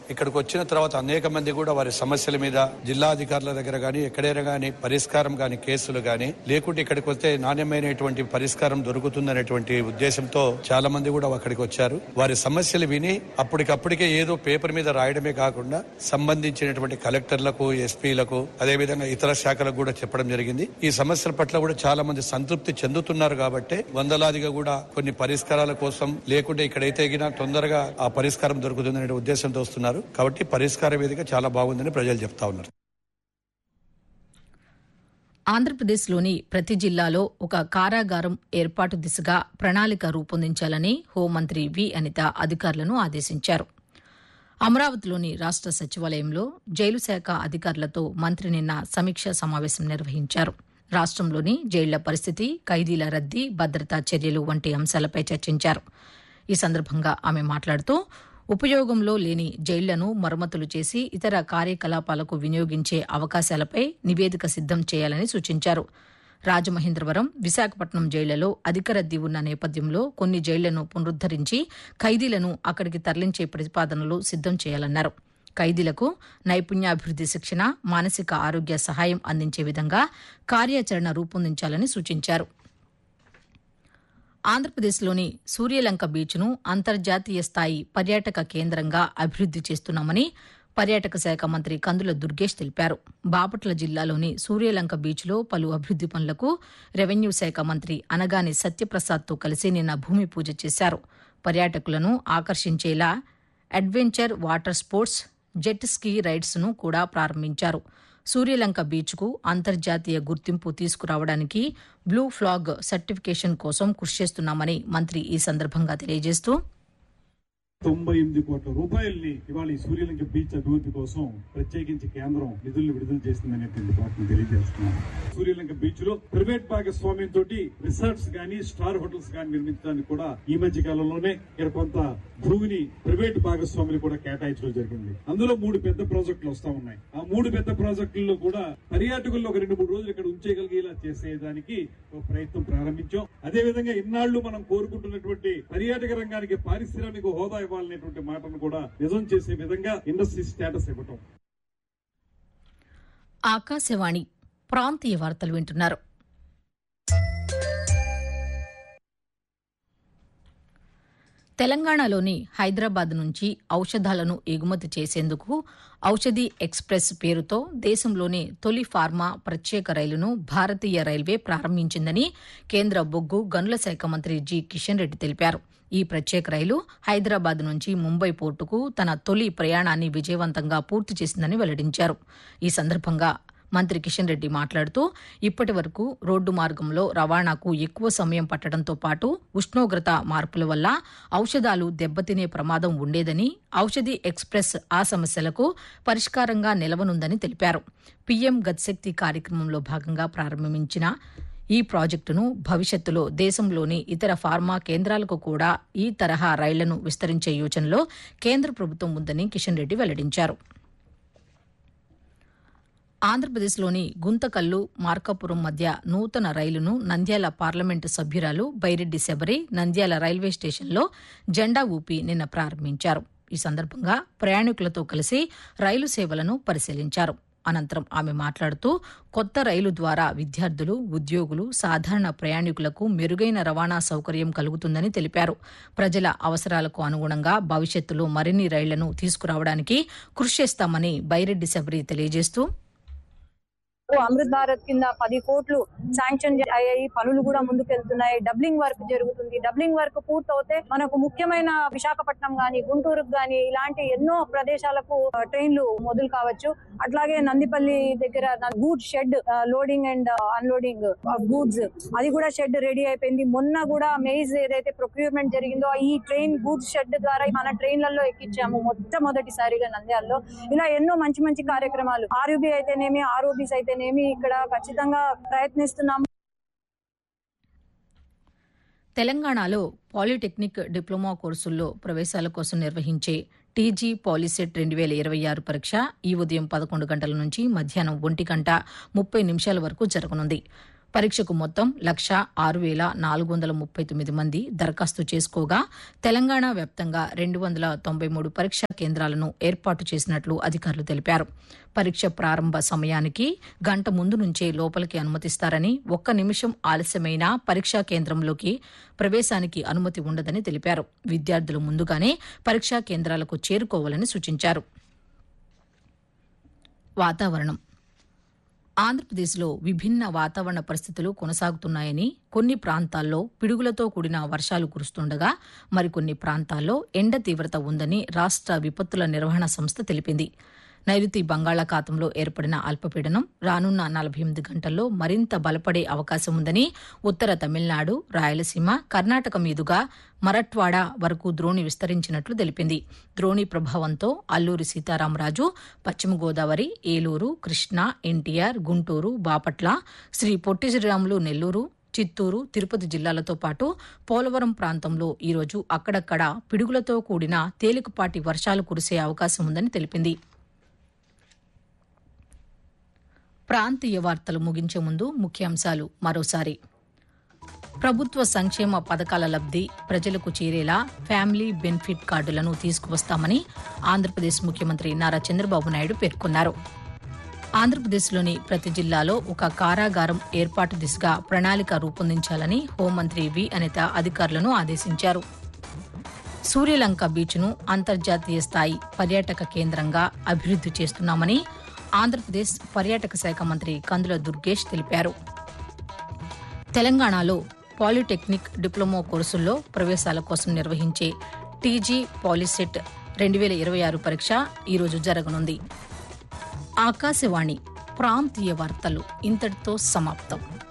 ఇక్కడికి వచ్చిన తర్వాత అనేక మంది కూడా వారి సమస్యల మీద జిల్లా అధికారుల దగ్గర గాని ఎక్కడైనా గాని పరిష్కారం గాని కేసులు గాని లేకుంటే ఇక్కడికి వస్తే నాణ్యమైనటువంటి పరిష్కారం దొరుకుతుందనేటువంటి ఉద్దేశంతో చాలా మంది కూడా అక్కడికి వచ్చారు వారి సమస్యలు విని అప్పటికప్పటికే ఏదో పేపర్ మీద రాయడమే కాకుండా సంబంధించినటువంటి కలెక్టర్లకు ఎస్పీలకు అదేవిధంగా ఇతర శాఖలకు కూడా చెప్పడం జరిగింది ఈ సమస్యల పట్ల కూడా చాలా మంది సంతృప్తి చెందుతున్నారు కాబట్టి వందలాదిగా కూడా కొన్ని పరిష్కారాల కోసం లేకుంటే ఇక్కడైతే గినా తొందరగా ఆ పరిష్కారం దొరుకుతుందనే ఉద్దేశంతో వస్తున్నారు కాబట్టి పరిష్కార వేదిక చాలా బాగుందని ప్రజలు చెప్తా ఉన్నారు ఆంధ్రప్రదేశ్లోని ప్రతి జిల్లాలో ఒక కారాగారం ఏర్పాటు దిశగా ప్రణాళిక రూపొందించాలని హోంమంత్రి వి అనిత అధికారులను ఆదేశించారు అమరావతిలోని రాష్ట సచివాలయంలో జైలు శాఖ అధికారులతో మంత్రి నిన్న సమీక్షా సమావేశం నిర్వహించారు రాష్ట్రంలోని జైళ్ల పరిస్థితి ఖైదీల రద్దీ భద్రతా చర్యలు వంటి అంశాలపై చర్చించారు ఈ సందర్భంగా ఆమె మాట్లాడుతూ ఉపయోగంలో లేని జైళ్లను మరమ్మతులు చేసి ఇతర కార్యకలాపాలకు వినియోగించే అవకాశాలపై నివేదిక సిద్దం చేయాలని సూచించారు రాజమహేంద్రవరం విశాఖపట్నం జైళ్లలో అధిక రద్దీ ఉన్న నేపథ్యంలో కొన్ని జైళ్లను పునరుద్దరించి ఖైదీలను అక్కడికి తరలించే ప్రతిపాదనలు సిద్దం చేయాలన్నారు ఖైదీలకు నైపుణ్యాభివృద్ది శిక్షణ మానసిక ఆరోగ్య సహాయం అందించే విధంగా కార్యాచరణ రూపొందించాలని సూచించారు ఆంధ్రప్రదేశ్లోని సూర్యలంక బీచ్ను అంతర్జాతీయ స్థాయి పర్యాటక కేంద్రంగా అభివృద్ది చేస్తున్నామని పర్యాటక శాఖ మంత్రి కందుల దుర్గేష్ తెలిపారు బాపట్ల జిల్లాలోని సూర్యలంక బీచ్లో పలు అభివృద్ది పనులకు రెవెన్యూ శాఖ మంత్రి అనగాని సత్యప్రసాద్తో కలిసి నిన్న భూమి పూజ చేశారు పర్యాటకులను ఆకర్షించేలా adventure water sports jet ski rides ను కూడా ప్రారంభించారు సూర్యలంక బీచ్కు అంతర్జాతీయ గుర్తింపు తీసుకురావడానికి బ్లూ ఫ్లాగ్ సర్టిఫికేషన్ కోసం కృషి చేస్తున్నామని మంత్రి ఈ సందర్భంగా తెలియజేస్తూ తొంభై ఎనిమిది కోట్ల రూపాయల్ని ఇవాళ ఈ సూర్యలింగ బీచ్ అభివృద్ధి కోసం ప్రత్యేకించి కేంద్రం నిధులు విడుదల చేస్తుందనేటువంటి వాటిని తెలియజేస్తున్నాను సూర్యలింగ బీచ్ లో ప్రైవేట్ భాగస్వామ్యంతో రిసార్ట్స్ గానీ స్టార్ హోటల్స్ గానీ నిర్మించడానికి కూడా ఈ మధ్య కాలంలోనే ఇక్కడ కొంత భూమిని ప్రైవేట్ భాగస్వాములు కూడా కేటాయించడం జరిగింది అందులో మూడు పెద్ద ప్రాజెక్టులు వస్తా ఉన్నాయి ఆ మూడు పెద్ద ప్రాజెక్టుల్లో కూడా పర్యాటకుల్లో ఒక రెండు మూడు రోజులు ఇక్కడ ఉంచేయగలిగేలా చేసేదానికి ఒక ప్రయత్నం ప్రారంభించాం అదే విధంగా ఇన్నాళ్లు మనం కోరుకుంటున్నటువంటి పర్యాటక రంగానికి పారిశ్రామిక హోదా ఇవ్వాలనేటువంటి మాటను కూడా నిజం చేసే విధంగా ఇండస్ట్రీ స్టేటస్ ఇవ్వటం ఆకాశవాణి ప్రాంతీయ వార్తలు వింటున్నారు తెలంగాణలోని హైదరాబాద్ నుంచి ఔషధాలను ఎగుమతి చేసేందుకు ఔషధి ఎక్స్ప్రెస్ పేరుతో దేశంలోనే తొలి ఫార్మా ప్రత్యేక రైలును భారతీయ రైల్వే ప్రారంభించిందని కేంద్ర బొగ్గు గనుల శాఖ మంత్రి జి కిషన్ రెడ్డి తెలిపారు ఈ ప్రత్యేక రైలు హైదరాబాద్ నుంచి ముంబై పోర్టుకు తన తొలి ప్రయాణాన్ని విజయవంతంగా పూర్తి చేసిందని వెల్లడించారు ఈ సందర్భంగా మంత్రి కిషన్ రెడ్డి మాట్లాడుతూ ఇప్పటి వరకు రోడ్డు మార్గంలో రవాణాకు ఎక్కువ సమయం పట్టడంతో పాటు ఉష్ణోగ్రత మార్పుల వల్ల ఔషధాలు దెబ్బతినే ప్రమాదం ఉండేదని ఔషధి ఎక్స్ప్రెస్ ఆ సమస్యలకు పరిష్కారంగా నిలవనుందని తెలిపారు పీఎం గతిశక్తి కార్యక్రమంలో భాగంగా ప్రారంభించిన ఈ ప్రాజెక్టును భవిష్యత్తులో దేశంలోని ఇతర ఫార్మా కేంద్రాలకు కూడా ఈ తరహా రైళ్లను విస్తరించే యోచనలో కేంద్ర ప్రభుత్వం ఉందని కిషన్ రెడ్డి వెల్లడించారు ఆంధ్రప్రదేశ్లోని గుంతకల్లు మార్కాపురం మధ్య నూతన రైలును నంద్యాల పార్లమెంటు సభ్యురాలు బైరెడ్డి శబరి నంద్యాల రైల్వే స్టేషన్లో జెండా ఊపి నిన్న ప్రారంభించారు ఈ సందర్భంగా ప్రయాణికులతో కలిసి రైలు సేవలను పరిశీలించారు అనంతరం ఆమె మాట్లాడుతూ కొత్త రైలు ద్వారా విద్యార్థులు ఉద్యోగులు సాధారణ ప్రయాణికులకు మెరుగైన రవాణా సౌకర్యం కలుగుతుందని తెలిపారు ప్రజల అవసరాలకు అనుగుణంగా భవిష్యత్తులో మరిన్ని రైళ్లను తీసుకురావడానికి కృషి చేస్తామని బైరెడ్డి శబరి తెలియజేస్తూ అమృత్ భారత్ కింద పది కోట్లు శాంక్షన్ అయ్యాయి పనులు కూడా ముందుకెళ్తున్నాయి డబ్లింగ్ వర్క్ జరుగుతుంది డబ్లింగ్ వర్క్ పూర్తవుతే మనకు ముఖ్యమైన విశాఖపట్నం గాని గుంటూరుకు గాని ఇలాంటి ఎన్నో ప్రదేశాలకు ట్రైన్లు మొదలు కావచ్చు అట్లాగే నందిపల్లి దగ్గర goods shed loading and unloading of goods అది కూడా షెడ్ రెడీ అయిపోయింది మొన్న కూడా మెయిజ్ ఏదైతే ప్రొక్యూర్మెంట్ జరిగిందో ఈ ట్రైన్ గూడ్స్ షెడ్ ద్వారా మన ట్రైన్లలో ఎక్కించాము మొట్టమొదటిసారిగా నంద్యాలలో ఇలా ఎన్నో మంచి మంచి కార్యక్రమాలు ఆర్యూబీ అయితేనేమి ఆర్ఓబీస్ అయితేనేమి ఇక్కడ ఖచ్చితంగా ప్రయత్నిస్తున్నాము తెలంగాణలో పాలిటెక్నిక్ డిప్లొమా కోర్సుల్లో ప్రవేశాల కోసం నిర్వహించే టీజీ పాలిసెట్ రెండు వేల ఇరవై ఆరు పరీక్ష ఈ ఉదయం పదకొండు గంటల నుంచి మధ్యాహ్నం ఒంటి గంట ముప్పై నిమిషాల వరకు జరగనుంది పరీక్షకు మొత్తం లక్ష ఆరు వేల నాలుగు వందల ముప్పై తొమ్మిది మంది దరఖాస్తు చేసుకోగా తెలంగాణ వ్యాప్తంగా రెండు వందల తొంభై మూడు పరీక్షా కేంద్రాలను ఏర్పాటు చేసినట్లు అధికారులు తెలిపారు పరీక్ష ప్రారంభ సమయానికి గంట ముందు నుంచే లోపలికి అనుమతిస్తారని ఒక్క నిమిషం ఆలస్యమైనా పరీక్షా కేంద్రంలోకి ప్రవేశానికి అనుమతి ఉండదని తెలిపారు విద్యార్థులు ముందుగానే పరీక్షా కేంద్రాలకు చేరుకోవాలని సూచించారు వాతావరణం ఆంధ్రప్రదేశ్లో విభిన్న వాతావరణ పరిస్థితులు కొనసాగుతున్నాయని కొన్ని ప్రాంతాల్లో పిడుగులతో కూడిన వర్షాలు కురుస్తుండగా మరికొన్ని ప్రాంతాల్లో ఎండ తీవ్రత ఉందని రాష్ట్ర విపత్తుల నిర్వహణ సంస్థ తెలిపింది నైరుతి బంగాళాఖాతంలో ఏర్పడిన అల్పపీడనం రానున్న నలభై ఎనిమిది గంటల్లో మరింత బలపడే అవకాశం ఉందని ఉత్తర తమిళనాడు రాయలసీమ కర్ణాటక మీదుగా మరట్వాడ వరకు ద్రోణి విస్తరించినట్లు తెలిపింది ద్రోణి ప్రభావంతో అల్లూరి సీతారామరాజు పశ్చిమ గోదావరి ఏలూరు కృష్ణా ఎన్టీఆర్ గుంటూరు బాపట్ల శ్రీ పొట్టి శ్రీరాములు నెల్లూరు చిత్తూరు తిరుపతి జిల్లాలతో పాటు పోలవరం ప్రాంతంలో ఈరోజు అక్కడక్కడ పిడుగులతో కూడిన తేలికపాటి వర్షాలు కురిసే అవకాశం ఉందని తెలిపింది ప్రాంతీయ వార్తలు ముగించే ముందు ముఖ్యాంశాలు మరోసారి ప్రభుత్వ సంక్షేమ పథకాల లబ్ది ప్రజలకు చేరేలా ఫ్యామిలీ బెనిఫిట్ కార్డులను తీసుకువస్తామని ఆంధ్రప్రదేశ్ ముఖ్యమంత్రి నారా చంద్రబాబు నాయుడు పేర్కొన్నారు ఆంధ్రప్రదేశ్లోని ప్రతి జిల్లాలో ఒక కారాగారం ఏర్పాటు దిశగా ప్రణాళిక రూపొందించాలని హోంమంత్రి వి అనిత అధికారులను ఆదేశించారు సూర్యలంక బీచ్ను అంతర్జాతీయ స్థాయి పర్యాటక కేంద్రంగా అభివృద్ది చేస్తున్నామని ఆంధ్రప్రదేశ్ పర్యాటక శాఖ మంత్రి కందుల దుర్గేష్ తెలిపారు తెలంగాణలో పాలిటెక్నిక్ డిప్లొమా కోర్సుల్లో ప్రవేశాల కోసం నిర్వహించే టీజీ పాలిసెట్ రెండు వేల ఇరవై ఆరు పరీక్ష ఈరోజు జరగనుంది ఆకాశవాణి ప్రాంతీయ వార్తలు ఇంతటితో సమాప్తం